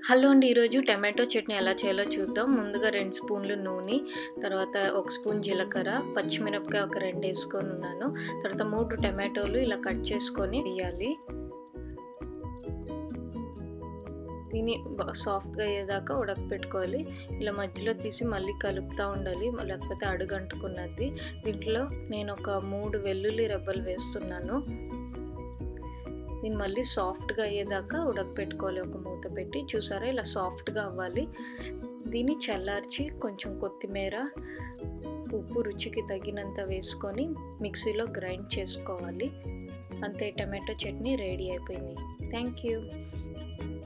hello అండి ఈరోజు tomato chutney ఎలా చేయాలో చూద్దాం ముందుగా రెండు స్పూన్లు నూనె తర్వాత ఒక స్పూన్ జీలకర్ర పచ్చిమిరపకాయ ఒక రెండు వేసుకొని ఉన్నాను తర్వాత మూడు టమాటోలు ఇలా కట్ చేసుకొని వేయాలి దీన్ని సాఫ్ట్గా అయ్యేదాకా ఉడకపెట్టుకోవాలి ఇలా మధ్యలో తీసి మళ్ళీ కలుపుతూ ఉండాలి లేకపోతే అడుగంటుకున్నది దీంట్లో నేను ఒక మూడు వెల్లుల్లి రెబ్బలు వేస్తున్నాను దీన్ని మళ్ళీ సాఫ్ట్గా అయ్యేదాకా ఉడకపెట్టుకోవాలి ఒక మూత పెట్టి చూసారా ఇలా సాఫ్ట్గా అవ్వాలి దీన్ని చల్లార్చి కొంచెం కొత్తిమీర ఉప్పు రుచికి తగినంత వేసుకొని మిక్సీలో గ్రైండ్ చేసుకోవాలి అంతే టమాటో చట్నీ రెడీ అయిపోయింది థ్యాంక్ యూ